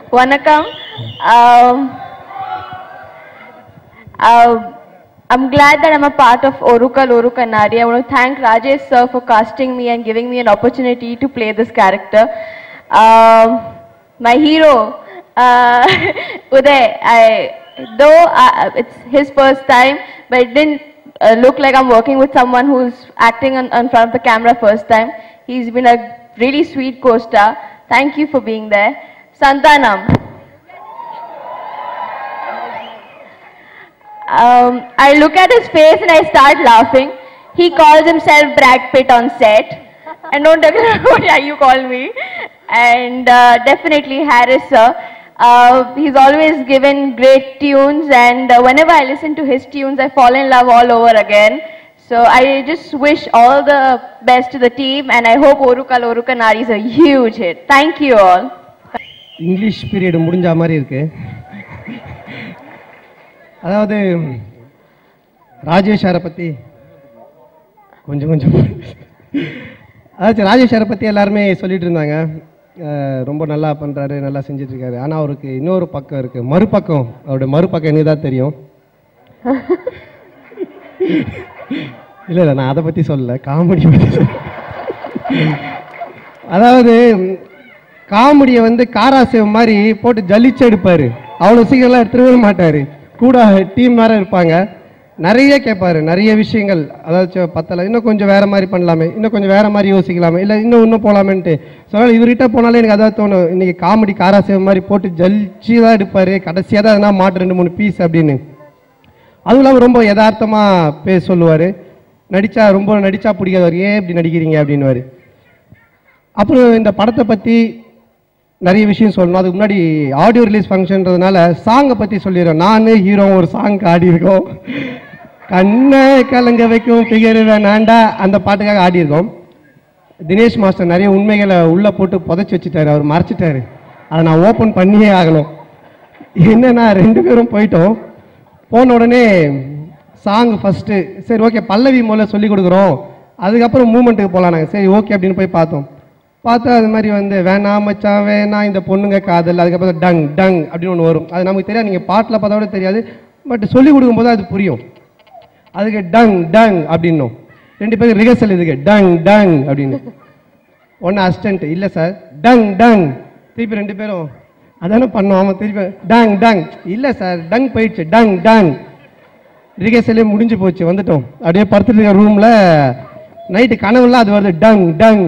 Vanakkam. Um, uh, I'm glad that I'm a part of Orukal Orukanari. I want to thank Rajesh sir for casting me and giving me an opportunity to play this character. Um, my hero, uh, Uday, I, though uh, it's his first time, but it didn't uh, look like I'm working with someone who's acting on, in front of the camera first time. He's been a really sweet co-star. Thank you for being there. Santanam. Um, I look at his face and I start laughing. He calls himself Brad Pitt on set. And don't tell me what yeah, you call me. And uh, definitely Harris sir. Uh, he's always given great tunes and uh, whenever I listen to his tunes, I fall in love all over again. So I just wish all the best to the team and I hope Orukal Orukanari is a huge hit. Thank you all. English period முடிஞ்ச மாதிரி இருக்கு அதாவது ராஜேஷ் சாரை பற்றி கொஞ்சம் கொஞ்சம் அதாச்சும் ராஜேஷ் சாரை பற்றி எல்லாருமே சொல்லிட்டு இருந்தாங்க அஹ் ரொம்ப நல்லா பண்ணுறாரு நல்லா செஞ்சுட்டு இருக்காரு ஆனால் அவருக்கு இன்னொரு பக்கம் இருக்குது மறுபக்கம் அவருடைய மறுபக்கம் எனக்கு தான் தெரியும் இல்லை இல்லை நான் அதை பற்றி சொல்லல காமெடி பற்றி அதாவது காமெடியை வந்து காராசேவ் மாதிரி போட்டு ஜலிச்சு எடுப்பாரு அவ்வளோ சீக்கிரம்லாம் எடுத்துடவே மாட்டார் கூட டீம் வேற இருப்பாங்க நிறைய கேட்பாரு நிறைய விஷயங்கள் அதாச்சும் பத்தல இன்னும் கொஞ்சம் வேற மாதிரி பண்ணலாமே இன்னும் கொஞ்சம் வேற மாதிரி யோசிக்கலாமே இல்லை இன்னும் இன்னும் போகலாமேன்ட்டு ஸோ அதனால் இவர்கிட்ட போனாலே எனக்கு அதான் தோணும் இன்னைக்கு காமெடி காராசேவ் மாதிரி போட்டு ஜலிச்சு தான் எடுப்பாரு கடைசியாக தான் எதனா மாட்டு ரெண்டு மூணு பீஸ் அப்படின்னு அதுவும் இல்லாமல் ரொம்ப யதார்த்தமாக பேச சொல்லுவார் நடிச்சா ரொம்ப நடிச்சா பிடிக்காதவர் ஏன் இப்படி நடிக்கிறீங்க அப்படின்னுவாரு அப்புறம் இந்த படத்தை பற்றி நிறைய விஷயம் சொல்லணும் அதுக்கு முன்னாடி ஆடியோ ரிலீஸ் ஃபங்க்ஷன்றதுனால சாங்கை பற்றி சொல்லிடுறேன் நான் ஹீரோ ஒரு சாங் ஆடி இருக்கோம் கண்ணை கலங்க வைக்கும் ஃபிகர் வேணாண்டா அந்த பாட்டுக்காக ஆடி இருக்கோம் தினேஷ் மாஸ்டர் நிறைய உண்மைகளை உள்ளே போட்டு புதைச்சி வச்சுட்டாரு அவர் மறைச்சிட்டாரு அதை நான் ஓப்பன் பண்ணியே ஆகணும் என்னன்னா ரெண்டு பேரும் போயிட்டோம் போன உடனே சாங் ஃபஸ்ட்டு சரி ஓகே பல்லவி முதல்ல சொல்லி கொடுக்குறோம் அதுக்கப்புறம் மூமெண்ட்டுக்கு போகலாம் நாங்கள் சரி ஓகே அப்படின்னு போய் பார்த்தோம் பார்த்தா அது மாதிரி வந்து வேணாம் மச்சான் வேணாம் இந்த பொண்ணுங்க காதல் அதுக்கப்புறம் டங் டங் அப்படின்னு ஒன்று வரும் அது நமக்கு தெரியாது நீங்கள் பாட்டில் பார்த்தா கூட தெரியாது பட் சொல்லி கொடுக்கும்போது அது புரியும் அதுக்கு டங் டங் அப்படின்னும் ரெண்டு பேரும் ரிஹர்சல் இதுக்கு டங் டங் அப்படின்னு ஒன்று அசிஸ்டன்ட் இல்லை சார் டங் டங் திருப்பி ரெண்டு பேரும் அதானே பண்ணோம் ஆமாம் திருப்பி டங் டங் இல்லை சார் டங் போயிடுச்சு டங் டங் ரிகர்சலே முடிஞ்சு போச்சு வந்துட்டோம் அப்படியே படுத்துட்டு இருக்க ரூமில் நைட்டு கனவுல அது வருது டங் டங்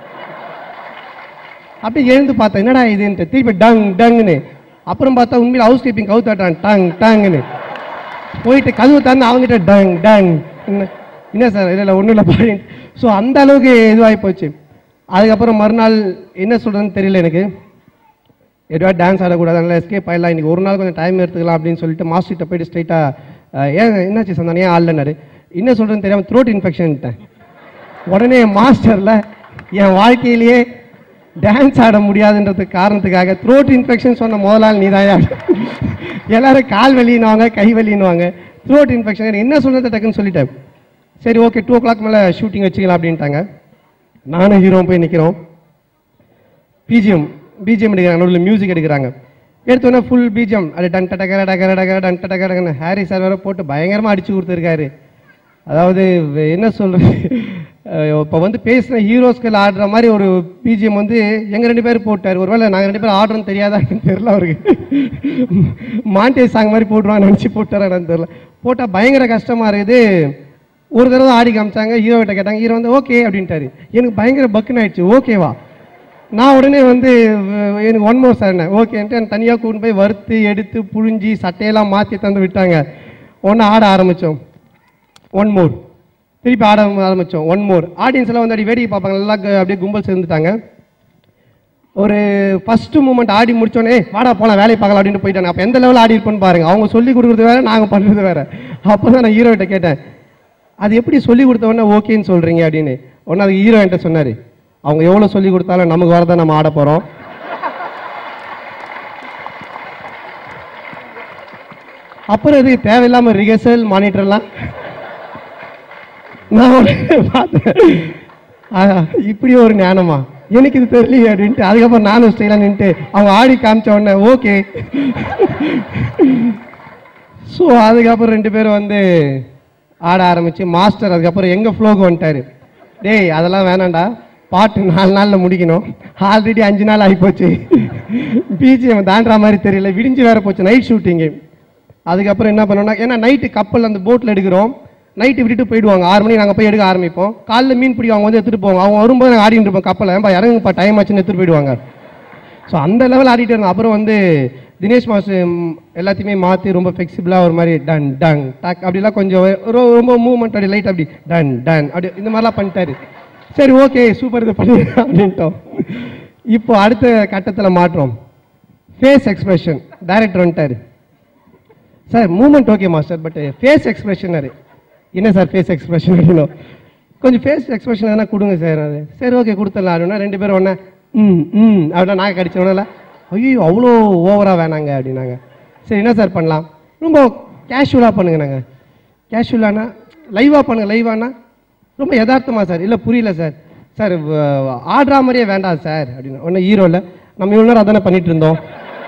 அப்படியே எழுந்து பார்த்தேன் என்னடா இதுன்ட்டு திருப்பி டங் டங்னு அப்புறம் பார்த்தா உண்மையில் ஹவுஸ் கீப்பிங் கவுத்தாட்டான் டங் டங்னு போயிட்டு கதவு திறந்து அவங்ககிட்ட டங் டங் என்ன என்ன சார் இல்லை இல்லை ஒன்றும் இல்லை பாடி ஸோ அந்த அளவுக்கு இதுவாகி போச்சு அதுக்கப்புறம் மறுநாள் என்ன சொல்கிறதுன்னு தெரியல எனக்கு எதுவா டான்ஸ் ஆடக்கூடாது அதனால எஸ்கேப் ஆயிடலாம் இன்னைக்கு ஒரு நாள் கொஞ்சம் டைம் எடுத்துக்கலாம் அப்படின்னு சொல்லிட்டு மாஸ்டர்கிட்ட போயிட்டு ஸ்ட்ரைட்டாக ஏன் என்னாச்சு சந்தானம் ஏன் ஆடலனாரு என்ன சொல்கிறேன்னு தெரியாமல் த்ரோட் இன்ஃபெக்ஷன்ட்டேன் உடனே மாஸ்டரில் என் வாழ்க்கையிலேயே டான்ஸ் ஆட முடியாதுன்றதுக்கு காரணத்துக்காக த்ரோட் இன்ஃபெக்ஷன் சொன்ன முதலாள் நீ தான் எல்லாரும் கால் வலின்னுவாங்க கை வலின்னுவாங்க த்ரோட் இன்ஃபெக்ஷன் என்ன சொல்றது டக்குன்னு சொல்லிட்டேன் சரி ஓகே டூ ஓ கிளாக் மேலே ஷூட்டிங் வச்சுக்கலாம் அப்படின்ட்டாங்க நானும் ஹீரோவும் போய் நிற்கிறோம் பிஜிஎம் பிஜிஎம் எடுக்கிறாங்க நடுவில் மியூசிக் எடுக்கிறாங்க எடுத்தோன்னே ஃபுல் பிஜிஎம் அது டன் டடகர டகர டகர டன் டடகரன்னு ஹாரி சார் வேற போட்டு பயங்கரமாக அடிச்சு கொடுத்துருக்காரு அதாவது வே- என்ன சொல்றது இப்போ வந்து பேசின ஹீரோஸ்கள் ஆடுற மாதிரி ஒரு பிஜிஎம் வந்து எங்கள் ரெண்டு பேரும் போட்டார் ஒருவேளை நாங்கள் ரெண்டு பேரும் ஆடுறோம் தெரியாதான்னு தெரியல அவருக்கு மாண்டே சாங் மாதிரி போட்டுருவாங்க நினச்சி போட்டாரான்னு தெரியல போட்டால் பயங்கர கஷ்டமாக இருக்குது ஒரு தடவை ஆடி காமிச்சாங்க ஹீரோ கிட்ட கேட்டாங்க ஹீரோ வந்து ஓகே அப்படின்ட்டாரு எனக்கு பயங்கர பக்குன்னு ஆயிடுச்சு ஓகேவா நான் உடனே வந்து வ- எனக்கு ஒன் மோர் சார் ஓகேன்ட்டு எனக்கு தனியாக கூட்டு போய் வறுத்து எடுத்து புழிஞ்சி சட்டையெல்லாம் மாற்றி தந்து விட்டாங்க ஒன்று ஆட ஆரம்பித்தோம் ஒன் மோர் திருப்பி ஆட ஆரம்பித்தோம் ஒன் மோர் ஆடியன்ஸ் எல்லாம் வந்து அப்படி வேடிக்கை பார்ப்பாங்க எல்லாம் க- அப்படியே கும்பல் சேர்ந்துட்டாங்க ஒரு ஃபர்ஸ்ட் மூமெண்ட் ஆடி முடிச்சோடனே வாடா போலாம் வேலையை பார்க்கலாம் அப்படின்னு போயிட்டாங்க அப்போ எந்த லெவலில் ஆடி இருப்போன்னு பாருங்க அவங்க சொல்லி கொடுக்குறது வேற நாங்கள் பண்ணுறது வேற அப்போ தான் நான் ஹீரோ கிட்ட கேட்டேன் அது எப்படி சொல்லி கொடுத்த உடனே ஓகேன்னு சொல்றீங்க அப்படின்னு உடனே அதுக்கு ஹீரோ என்கிட்ட சொன்னாரு அவங்க எவ்வளோ சொல்லி கொடுத்தாலும் நமக்கு வரதான் நம்ம ஆட போறோம் அப்புறம் இது தேவையில்லாம ரிகர்சல் மானிட்டர்லாம் நான் உடனே பார்த்தேன் ஆஹா, இப்படி ஒரு ஞானமா எனக்கு இது தெரியலையே அப்படின்ட்டு அதுக்கப்புறம் நானும் ஸ்டைலாக நின்ட்டு அவங்க ஆடி காமிச்ச உடனே ஓகே ஸோ அதுக்கப்புறம் ரெண்டு பேரும் வந்து ஆட ஆரம்பிச்சு மாஸ்டர் அதுக்கப்புறம் எங்க ஃப்ளோக்கு வந்துட்டாரு டேய் அதெல்லாம் வேணாம்டா பாட்டு நாலு நாளில் முடிக்கணும் ஆல்ரெடி அஞ்சு நாள் ஆகிப்போச்சு பிஜிஎம் தாண்டுற மாதிரி தெரியல விடிஞ்சு வேற போச்சு நைட் ஷூட்டிங்கு அதுக்கப்புறம் என்ன பண்ணோம்னா ஏன்னா நைட்டு கப்பல் அந்த போட்டில் எடுக்கிறோம் நைட்டு விட்டுட்டு போயிடுவாங்க ஆறு மணிக்கு நாங்கள் போய் எடுக்க ஆரம்பிப்போம் காலைல மீன் பிடி அவங்க வந்து எடுத்துகிட்டு போவாங்க அவங்க வரும்போது நாங்கள் ஆடிட்டு இருப்போம் கப்பலை ஏன்பா இறங்குப்பா டைம் ஆச்சுன்னு எடுத்துகிட்டு போயிடுவாங்க ஸோ அந்த லெவல் ஆடிட்டு இருந்தோம் அப்புறம் வந்து தினேஷ் மாஸ்டர் ம், எல்லாத்தையுமே மாற்றி ரொம்ப ஃப்ளெக்சிபிளாக ஒரு மாதிரி டன் டன் டக் அப்படிலாம் கொஞ்சம் ரொ- ரொம்ப மூவ்மெண்ட் அப்படி லைட் அப்படி டன் டன் அப்படி இந்த மாதிரிலாம் பண்ணிட்டாரு சரி ஓகே சூப்பர் இது பண்ணி அப்படின்ட்டோம் இப்போ அடுத்த கட்டத்தில் மாற்றோம் ஃபேஸ் எக்ஸ்பிரஷன் டைரக்டர் வந்துட்டாரு sir moment okay master but face expression என்ன சார் ஃபேஸ் எக்ஸ்பிரஷன் அப்படின்னா கொஞ்சம் ஃபேஸ் எக்ஸ்பிரஷன் எதனா கொடுங்க சார் அது சரி ஓகே கொடுத்துடலாம் அப்படின்னா ரெண்டு பேரும் ஒன்றா ம் ம் அப்படின்னா நாங்கள் கடிச்சோன்னல ஐயோ அவ்வளோ ஓவராக வேணாங்க அப்படின்னாங்க சரி என்ன சார் பண்ணலாம் ரொம்ப கேஷுவலாக பண்ணுங்க நாங்கள் கேஷுவலானா லைவாக பண்ணுங்க லைவானா ரொம்ப யதார்த்தமா சார் இல்லை புரியல சார் சார் வ- ஆடுற மாதிரியே வேண்டாம் சார் அப்படின்னு ஒன்றும் ஹீரோவில் நம்ம இவ்வளோ நேரம் அதானே பண்ணிட்டு இருந்தோம்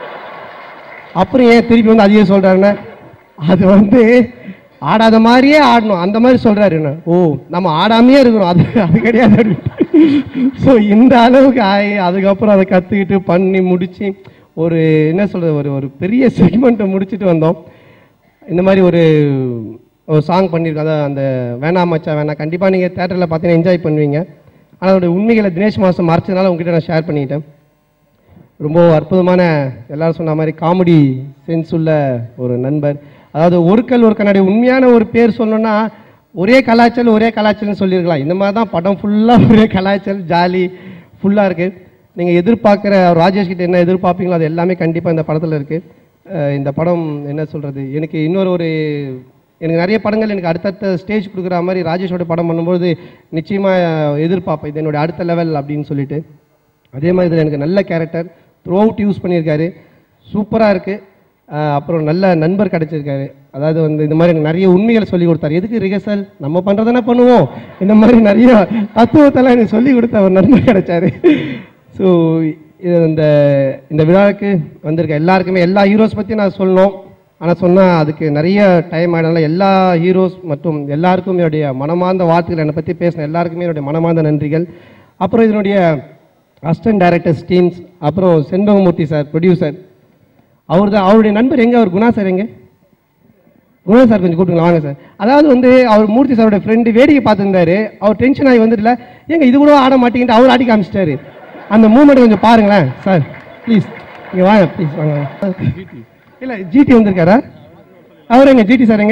அப்புறம் ஏன் திருப்பி வந்து அதையே சொல்றாருன்னா அது வந்து ஆடாத மாதிரியே ஆடணும் அந்த மாதிரி சொல்றாரு என்ன ஓ நம்ம ஆடாமையே இருக்கிறோம் அது அது கிடையாது ஸோ இந்த அளவுக்கு ஆகி அதுக்கப்புறம் அதை கற்றுக்கிட்டு பண்ணி முடிச்சு ஒரு என்ன சொல்றது ஒரு ஒரு பெரிய செக்மெண்ட்டை முடிச்சுட்டு வந்தோம் இந்த மாதிரி ஒரு ஒரு சாங் பண்ணியிருக்கோம் அதான் அந்த வேணாம் மச்சான் வேணாம் கண்டிப்பாக நீங்கள் தேட்டரில் பார்த்தீங்கன்னா என்ஜாய் பண்ணுவீங்க ஆனால் அதோட உண்மைகளை தினேஷ் மாதம் மறைச்சதுனால உங்ககிட்ட நான் ஷேர் பண்ணிக்கிட்டேன் ரொம்ப அற்புதமான எல்லாரும் சொன்ன மாதிரி காமெடி சென்ஸ் உள்ள ஒரு நண்பர் அதாவது ஒரு கல் ஒரு கண்ணாடி உண்மையான ஒரு பேர் சொல்லணும்னா ஒரே கலாச்சல் ஒரே கலாச்சல்னு சொல்லியிருக்கலாம் இந்த மாதிரி தான் படம் ஃபுல்லாக ஒரே கலாச்சல் ஜாலி ஃபுல்லாக இருக்குது நீங்கள் எதிர்பார்க்குற ராஜேஷ் கிட்ட என்ன எதிர்பார்ப்பீங்களோ அது எல்லாமே கண்டிப்பாக இந்த படத்தில் இருக்குது இந்த படம் என்ன சொல்கிறது எனக்கு இன்னொரு ஒரு எனக்கு நிறைய படங்கள் எனக்கு அடுத்தடுத்த ஸ்டேஜ் கொடுக்குற மாதிரி ராஜேஷோட படம் பண்ணும்போது நிச்சயமாக எதிர்பார்ப்பேன் இது என்னோட அடுத்த லெவல் அப்படின்னு சொல்லிட்டு அதே மாதிரி இதில் எனக்கு நல்ல கேரக்டர் த்ரூ அவுட் யூஸ் பண்ணியிருக்காரு சூப்பராக இருக்குது அப்புறம் நல்ல நண்பர் கிடைச்சிருக்காரு அதாவது வந்து இந்த மாதிரி எனக்கு நிறைய உண்மைகளை சொல்லி கொடுத்தாரு எதுக்கு ரிஹர்சல் நம்ம பண்ணுறதானே பண்ணுவோம் இந்த மாதிரி நிறைய தத்துவத்தெல்லாம் எனக்கு சொல்லி கொடுத்த ஒரு நண்பர் கிடைச்சாரு ஸோ இது இந்த இந்த விழாவுக்கு வந்திருக்க எல்லாருக்குமே எல்லா ஹீரோஸ் பற்றி நான் சொல்லணும் ஆனால் சொன்னால் அதுக்கு நிறைய டைம் ஆகினால எல்லா ஹீரோஸ் மற்றும் எல்லாருக்கும் என்னுடைய மனமார்ந்த வாழ்த்துக்கள் என்னை பற்றி பேசின எல்லாருக்குமே என்னுடைய மனமார்ந்த நன்றிகள் அப்புறம் இதனுடைய அசிஸ்டன்ட் டைரக்டர்ஸ் டீம்ஸ் அப்புறம் செண்பகமூர்த்தி சார் ப்ரொடியூசர் அவர் தான் அவருடைய நண்பர் எங்கே அவர் குணா சார் எங்கே குணா சார் கொஞ்சம் கூப்பிட்டுங்களா வாங்க சார் அதாவது வந்து அவர் மூர்த்தி சாரோட ஃப்ரெண்டு வேடிக்கை பார்த்துருந்தாரு அவர் டென்ஷன் ஆகி வந்துட்டுல ஏங்க இது கூட ஆட மாட்டேங்கிட்டு அவர் ஆடி காமிச்சிட்டாரு அந்த மூமெண்ட் கொஞ்சம் பாருங்களேன் சார் ப்ளீஸ் இங்கே வாங்க ப்ளீஸ் வாங்க இல்லை ஜிடி வந்திருக்காரா அவர் எங்க ஜிடி சார் எங்க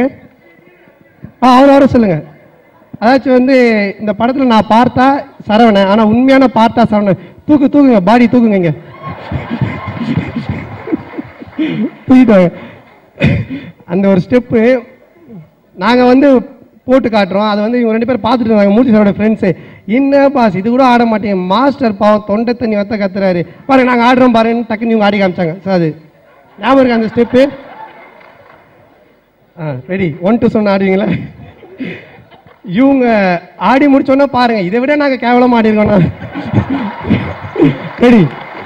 ஆ அவர் வர சொல்லுங்க அதாச்சும் வந்து இந்த படத்தில் நான் பார்த்தா சரவணன் ஆனால் உண்மையான பார்த்தா சரவணன் தூக்கு தூக்குங்க பாடி தூக்குங்க இங்க தூக்கிட்டு வாங்க அந்த ஒரு ஸ்டெப்பு நாங்கள் வந்து போட்டு காட்டுறோம் அதை வந்து இவங்க ரெண்டு பேரும் பார்த்துட்டு இருந்தாங்க மூர்த்தி சாரோட ஃப்ரெண்ட்ஸு என்ன பாஸ் இது கூட ஆட மாட்டேங்க மாஸ்டர் பாவம் தொண்டை தண்ணி வத்த கத்துறாரு பாருங்க நாங்கள் ஆடுறோம் பாருங்கன்னு டக்குன்னு இவங்க ஆடி காமிச்சாங்க சார் அது ஞாபகம் இருக்கு அந்த ஸ்டெப்பு ஆ ரெடி ஒன் டூ சொன்ன ஆடுவீங்களா இவங்க ஆடி முடிச்சோன்னா பாருங்க இதை விட நாங்கள் கேவலமாக ஆடி இருக்கோம்னா ரெடி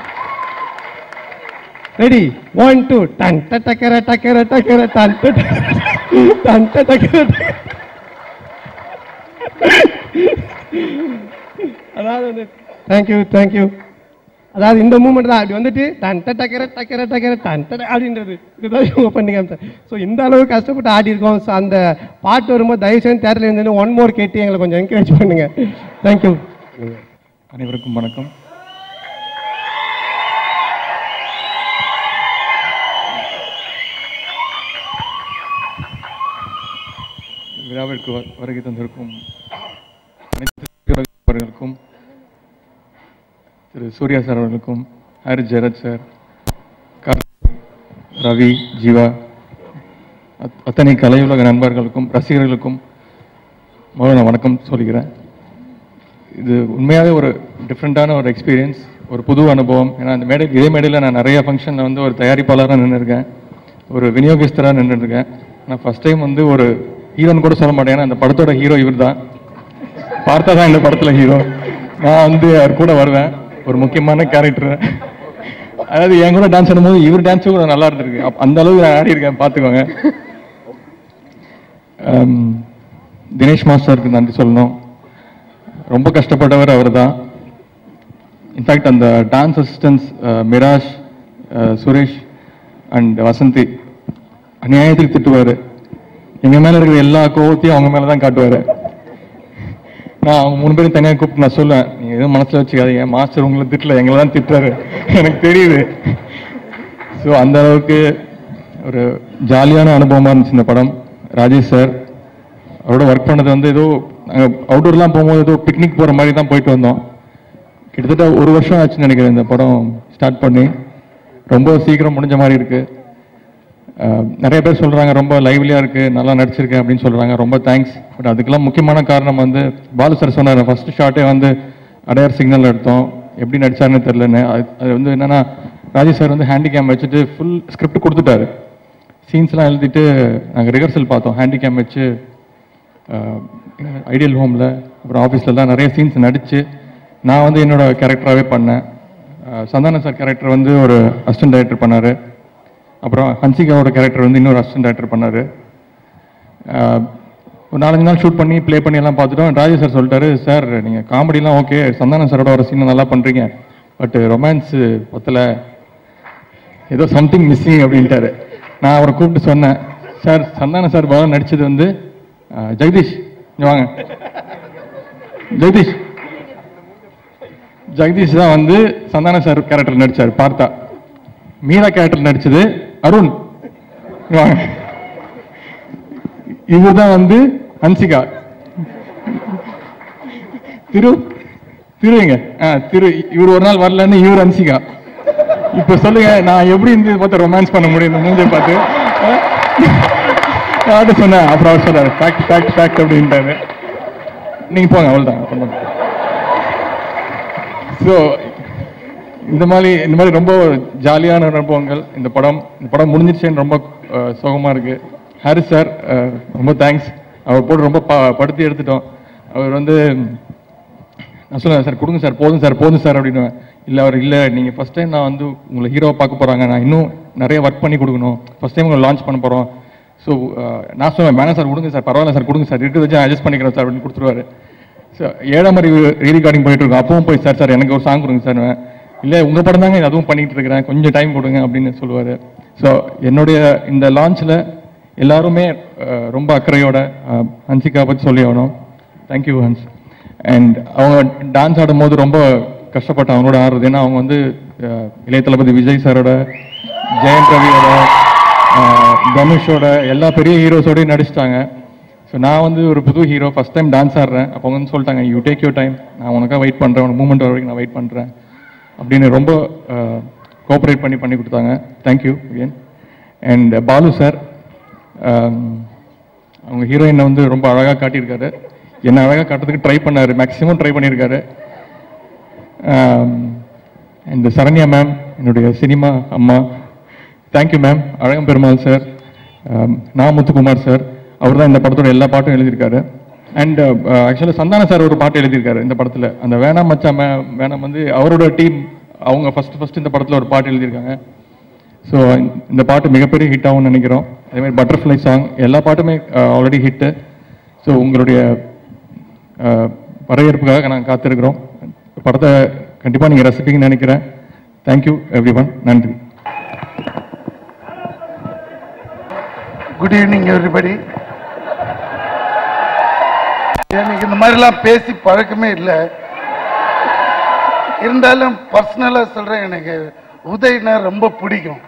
ரெடி ஒன் டூ டன் டக்கர டக்கர டக்கர டன் ட டன் ட டக்கர அதாவது வந்து தேங்க்யூ தேங்க்யூ அதாவது இந்த மூமெண்ட் தான் அப்படி வந்துட்டு டன் ட டக்கர டக்கர டக்கர டன் ட அப்படின்றது இதுதான் இவங்க பண்ணிக்காம ஸோ இந்த அளவுக்கு கஷ்டப்பட்டு ஆடி இருக்கோம் ஸோ அந்த பாட்டு வரும்போது தயவு செய்து தேட்டரில் இருந்து ஒன் மோர் கேட்டு எங்களை கொஞ்சம் என்கரேஜ் பண்ணுங்க தேங்க்யூ அனைவருக்கும் வணக்கம் விழாவிற்கு வ- வருகை தந்திருக்கும் அனைத்து அவர்களுக்கும் திரு சூர்யா சார் அவர்களுக்கும் ஹரி ஜெரத் சார் கார்த்திக், ரவி ஜீவா அத்- அத்தனை கலையுலக நண்பர்களுக்கும் ரசிகர்களுக்கும் முதல்ல நான் வணக்கம் சொல்லிக்கிறேன் இது உண்மையாகவே ஒரு டிஃப்ரெண்ட்டான ஒரு எக்ஸ்பீரியன்ஸ் ஒரு புது அனுபவம் ஏன்னா அந்த மேடை இதே மேடையில் நான் நிறைய ஃபங்க்ஷனில் வந்து ஒரு தயாரிப்பாளராக நின்றுருக்கேன் ஒரு விநியோகஸ்தராக நின்றுருக்கேன் நான் ஃபர்ஸ்ட் டைம் வந்து ஒரு ஹீரோன்னு கூட சொல்ல மாட்டேன் ஏன்னா அந்த படத்தோட ஹீரோ இவர் தான் பார்த்தா தான் இந்த படத்தில் ஹீரோ நான் வந்து அவர் கூட வருவேன் ஒரு முக்கியமான கேரக்டர் அதாவது என் கூட டான்ஸ் ஆடும்போது இவர் டான்ஸும் கூட நல்லா இருந்திருக்கு அப்ப அந்த அளவுக்கு நான் ஆடி இருக்கேன் பார்த்துக்கோங்க ஆம், தினேஷ் மாஸ்டருக்கு நன்றி சொல்லணும் ரொம்ப கஷ்டப்பட்டவர் அவர் தான் இன்ஃபேக்ட் அந்த டான்ஸ் அசிஸ்டன்ஸ் மிராஜ் அஹ், சுரேஷ் அண்ட் வசந்தி அநியாயத்துக்கு திட்டுவார் எங்க மேல இருக்கிற எல்லா கோவத்தையும் அவங்க மேல தான் காட்டுவாரு நான் அவங்க மூணு பேரும் தனியாக கூப்பிட்டு நான் சொல்லுவேன் நீங்க எதுவும் மனசுல வச்சுக்காதீங்க மாஸ்டர் உங்களை திட்டல எங்களை தான் திட்டுறாரு எனக்கு தெரியுது ஸோ அந்த அளவுக்கு ஒரு ஜாலியான அனுபவமா இருந்துச்சு இந்த படம் ராஜேஷ் சார் அவரோட ஒர்க் பண்ணது வந்து ஏதோ நாங்கள் அவுட்டோர்லாம் போகும்போது ஏதோ பிக்னிக் போகிற மாதிரி தான் போயிட்டு வந்தோம் கிட்டத்தட்ட ஒரு வருஷம் ஆச்சுன்னு நினைக்கிறேன் இந்த படம் ஸ்டார்ட் பண்ணி ரொம்ப சீக்கிரம் முடிஞ்ச மாதிரி இருக்கு அஹ், நிறைய பேர் சொல்றாங்க ரொம்ப லைவ்லியா இருக்கு நல்லா நடிச்சிருக்கேன் அப்படின்னு சொல்றாங்க ரொம்ப தேங்க்ஸ் பட் அதுக்கெல்லாம் முக்கியமான காரணம் வந்து பாலு சார் சொன்னார் ஃபர்ஸ்ட் ஷாட்டே வந்து அடையார் சிக்னல் எடுத்தோம் எப்படி நடிச்சாருன்னு தெரிலன்னு அது அது வந்து என்னன்னா ராஜேஷ் சார் வந்து ஹேண்டிகேம் வச்சுட்டு ஃபுல் ஸ்கிரிப்ட் கொடுத்துட்டாரு சீன்ஸ்லாம் எழுதிட்டு நாங்கள் ரிஹர்சல் பார்த்தோம் ஹேண்டிகேம் வச்சு ஐடியல் ஹோமில் அப்புறம் ஆஃபீஸ்லலாம் நிறைய சீன்ஸ் நடிச்சு நான் வந்து என்னோட கேரக்டராகவே பண்ணேன் அஹ் சந்தான சார் கேரக்டர் வந்து ஒரு அசிஸ்டன்ட் டைரக்டர் பண்ணார் அப்புறம் ஹன்சிகாவோட கேரக்டர் வந்து இன்னொரு அசிஸ்டன்ட் டைரக்டர் பண்ணார் ஒரு நாலஞ்சு நாள் ஷூட் பண்ணி ப்ளே பண்ணி எல்லாம் பார்த்துட்டோம் ராஜேஷ் சார் சொல்லிட்டாரு சார் நீங்கள் காமெடிலாம் ஓகே சந்தான சாரோட ஒரு சீன் நல்லா பண்ணுறீங்க பட் ரொமான்ஸ் பத்தல ஏதோ சம்திங் மிஸ்ஸிங் அப்படின்ட்டாரு நான் அவரை கூப்பிட்டு சொன்னேன் சார் சந்தான சார் பாலம் நடிச்சது வந்து அஹ், ஜெகதீஷ் இங்க வாங்க ஜெகதீஷ் ஜெகதீஷ் தான் வந்து சந்தான சார் கேரக்டர் நடிச்சார் பார்த்தா மீரா கேரக்டர் நடிச்சது அருண் இங்க வாங்க இவர்தான் வந்து ஹன்சிகா திரு திருங்க ஆ திரு இவர் ஒரு நாள் வரலன்னு இவர் ஹன்சிகா இப்ப சொல்லுங்க நான் எப்படி இருந்து பார்த்து ரொமான்ஸ் பண்ண முடியும் இந்த மூஞ்சை பார்த்து யார்கிட்ட சொன்னேன் அப்புறம் அவர் சொல்றாரு ஃபேக்ட் ஃபேக்ட் ஃபேக்ட் அப்படின்ட்டாரு நீங்க போங்க அவ்வளவுதான் ஸோ இந்த மாதிரி இந்த மாதிரி ரொம்ப ஜாலியான அனுபவங்கள் இந்த படம் இந்த படம் முடிஞ்சிருச்சேன்னு ரொம்ப அஹ், சோகமா இருக்கு ஹாரிஸ் சார் அஹ், ரொம்ப தேங்க்ஸ் அவர் போட்டு ரொம்ப ப- படுத்தி எடுத்துட்டோம் அவர் வந்து நான் சொல்லுவேன் சார் கொடுங்க சார் போதும் சார் போதும் சார் அப்படின்னு இல்லை அவர் இல்லை நீங்கள் ஃபர்ஸ்ட் டைம் நான் வந்து உங்களை ஹீரோவை பார்க்க போகிறாங்க நான் இன்னும் நிறைய ஒர்க் பண்ணி கொடுக்கணும் ஃபர்ஸ்ட் டைம் உங்களை லான்ச் பண்ண போகிறோம் ஸோ நான் சொல்லுவேன் வேணாம் சார் கொடுங்க சார் பரவாயில்ல சார் கொடுங்க சார் இருக்கிறத வச்சு அட்ஜஸ்ட் பண்ணிக்கிறேன் சார் அப்படின்னு கொடுத்துருவாரு ஸோ ஏழாம் அறிவு ரீரிகார்டிங் போயிட்டு இருக்கோம் அப்பவும் போய் சார் சார் எனக்கு ஒரு சாங் கொடுங்க சார் இல்லை உங்கள் படம் தாங்க அதுவும் பண்ணிட்டு இருக்கிறேன் கொஞ்சம் டைம் கொடுங்க அப்படின்னு சொல்லுவார் ஸோ என்னுடைய இந்த லான்ச்சில் எல்லாருமே அஹ், ரொம்ப அக்கறையோட அஹ், ஹன்சிகா பற்றி சொல்லி ஆகணும் தேங்க்யூ ஹன்ஸ் அண்ட் அவங்க டான்ஸ் ஆடும்போது ரொம்ப கஷ்டப்பட்டாங்க அவங்களோட ஆடுறது ஏன்னா அவங்க வந்து அஹ், இளைய தளபதி விஜய் சாரோட ஜெயந்த் ரவியோட அஹ், தனுஷோட எல்லா பெரிய ஹீரோஸோடயும் நடிச்சிட்டாங்க ஸோ நான் வந்து ஒரு புது ஹீரோ ஃபர்ஸ்ட் டைம் டான்ஸ் ஆடுறேன் அப்போ அவங்க வந்து சொல்லிட்டாங்க யூ டேக் யூ டைம் நான் உனக்காக வெயிட் பண்ணுறேன் உனக்கு மூமெண்ட் வர வரைக்கும் நான் வெயிட் பண்ணுறேன் அப்படின்னு ரொம்ப கோஆப்ரேட் பண்ணி பண்ணி கொடுத்தாங்க thank you again and Balu sir அவங்க ஹீரோயினை வந்து ரொம்ப அழகாக காட்டியிருக்காரு என்ன அழகாக காட்டுறதுக்கு ட்ரை பண்ணாரு மேக்ஸிமம் ட்ரை பண்ணியிருக்காரு இந்த சரண்யா மேம் என்னுடைய சினிமா அம்மா thank you ma'am Azhagam Perumal sir நான் முத்துக்குமார் சார் அவர் தான் இந்த படத்தோட எல்லா பாட்டும் எழுதியிருக்காரு அண்ட் ஆக்சுவலாக சந்தான சார் ஒரு பாட்டு எழுதியிருக்காரு இந்த படத்தில் அந்த வேணாம் மச்சான் மே வேணாம் வந்து அவரோட டீம் அவங்க ஃபர்ஸ்ட் ஃபர்ஸ்ட் இந்த படத்தில் ஒரு பாட்டு எழுதியிருக்காங்க ஸோ இந்த பாட்டு மிகப்பெரிய ஹிட் ஆகும்னு நினைக்கிறோம் அதே மாதிரி பட்டர்ஃப்ளை சாங் எல்லா பாட்டுமே ஆல்ரெடி ஹிட்டு ஸோ உங்களுடைய அஹ், வரவேற்புக்காக நாங்கள் காத்திருக்கிறோம் படத்தை கண்டிப்பாக நீங்கள் ரசிப்பீங்கன்னு நினைக்கிறேன் தேங்க்யூ எவ்ரி ஒன் நன்றி குட் ஈவினிங் எவ்ரிபடி எனக்கு இந்த மாதிரிலாம் பேசி பழக்கமே இல்லை இருந்தாலும் பர்சனலாக சொல்கிறேன் எனக்கு உதய்னா ரொம்ப பிடிக்கும்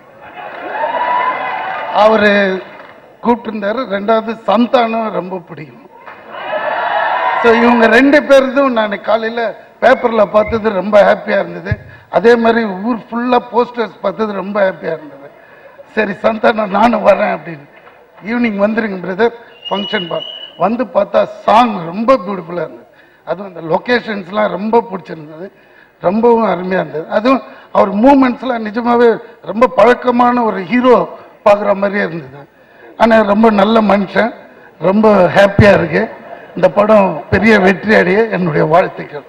அவர் கூப்பிட்டுருந்தாரு ரெண்டாவது சந்தானம் ரொம்ப பிடிக்கும் ஸோ இவங்க ரெண்டு பேருதும் நான் காலையில் பேப்பரில் பார்த்தது ரொம்ப ஹாப்பியாக இருந்தது அதே மாதிரி ஊர் ஃபுல்லாக போஸ்டர்ஸ் பார்த்தது ரொம்ப ஹாப்பியாக இருந்தது சரி சந்தானம் நானும் வரேன் அப்படின்னு ஈவினிங் வந்துருங்க பிரதர் ஃபங்க்ஷன் பா வந்து பார்த்தா சாங் ரொம்ப பியூட்டிஃபுல்லாக இருந்தது அதுவும் அந்த லொக்கேஷன்ஸ்லாம் ரொம்ப பிடிச்சிருந்தது ரொம்பவும் அருமையாக இருந்தது அதுவும் அவர் மூமெண்ட்ஸ்லாம் நிஜமாவே ரொம்ப பழக்கமான ஒரு ஹீரோ பார்க்குற மாதிரியே இருந்தது ஆனால் ரொம்ப நல்ல மனுஷன் ரொம்ப ஹாப்பியாக இருக்கு இந்த படம் பெரிய வெற்றி அடைய என்னுடைய வாழ்த்துக்கள்